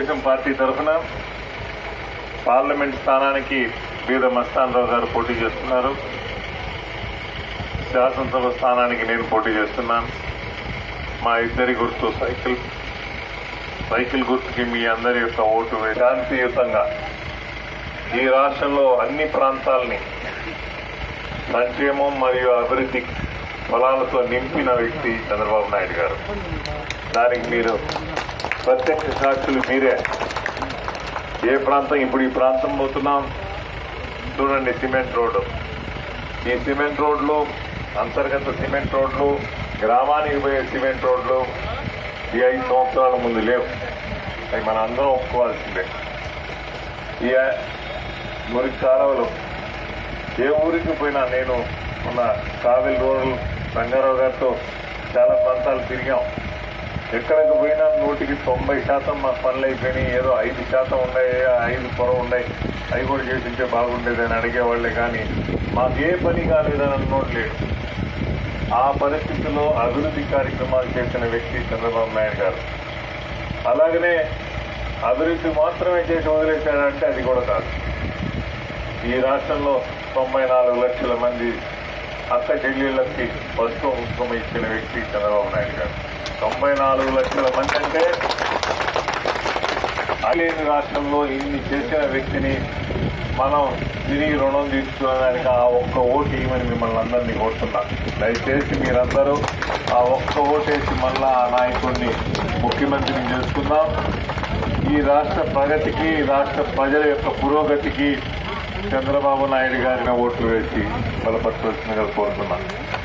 Telugu Desam party తరఫున parliament స్థానానికి బీద మస్తానరావు గారు పోటీ చేస్తున్నారు శాసనసభ స్థానానికి నేను పోటీ చేస్తున్నాను మా ఇద్దరి గుర్తు సైకిల్ సైకిల్ గుర్తుకి మీ అందరి యొక్క ఓటు వే- శాంతియుతంగా ఈ రాష్ట్రంలో అన్ని ప్రాంతాల్ని సంక్షేమం మరియు అభివృద్ధి ఫలాలతో నింపిన వ్యక్తి చంద్రబాబు నాయుడు గారు దానికి మీరు ప్రత్యక్ష సాక్షులు మీరే ఏ ప్రాంతం ఇప్పుడు ఈ ప్రాంతం పోతున్నాం చూడండి సిమెంట్ రోడ్డు ఈ సిమెంట్ రోడ్లు అంతర్గత సిమెంట్ రోడ్లు గ్రామానికి పోయే సిమెంట్ రోడ్లు ఈ ఐదు సంవత్సరాల ముందు లేవు అవి మన అందరం ఒప్పుకోవాల్సిందే ఈ మురికి కాలువలు ఏ ఊరికి పోయినా నేను మన కావలి రూరల్ రంగారావు గారితో చాలా ప్రాంతాలు తిరిగాం ఎక్కడికి పోయినా నూటికి తొంభై శాతం మా పనులు అయిపోయినాయి ఏదో ఐదు శాతం ఉన్నాయి ఐదు పొర ఉన్నాయి అవి కూడా చేసింటే బాగుండేది అని అడిగేవాళ్లే కానీ మాకు ఏ పని కాలేదని అన్నోడు లేడు ఆ పరిస్థితుల్లో అభివృద్ధి కార్యక్రమాలు చేసిన వ్యక్తి చంద్రబాబు నాయుడు గారు అలాగనే అభివృద్ధి మాత్రమే చేసి వదిలేశాడంటే అది కూడా కాదు ఈ రాష్ట్రంలో తొంభై నాలుగు లక్షల మంది అక్క చెల్లెళ్ళకి పసుపు కుంకుమ ఇచ్చిన వ్యక్తి చంద్రబాబు నాయుడు గారు తొంభై నాలుగు లక్షల మంది అంటే లేని రాష్ట్రంలో ఇన్ని చేసిన వ్యక్తిని మనం తిరిగి రుణం తీసుకునేదానికి ఆ ఒక్క ఓటు ఇవ్వమని మిమ్మల్ని అందరినీ కోరుతున్నా దయచేసి మీరందరూ ఆ ఒక్క ఓటేసి మళ్ళా ఆ నాయకుడిని ముఖ్యమంత్రిని చేసుకుందాం ఈ రాష్ట్ర ప్రగతికి ఈ రాష్ట్ర ప్రజల యొక్క పురోగతికి చంద్రబాబు నాయుడు గారిని ఓట్లు వేసి బలపరచవలసిందిగా కోరుతున్నాను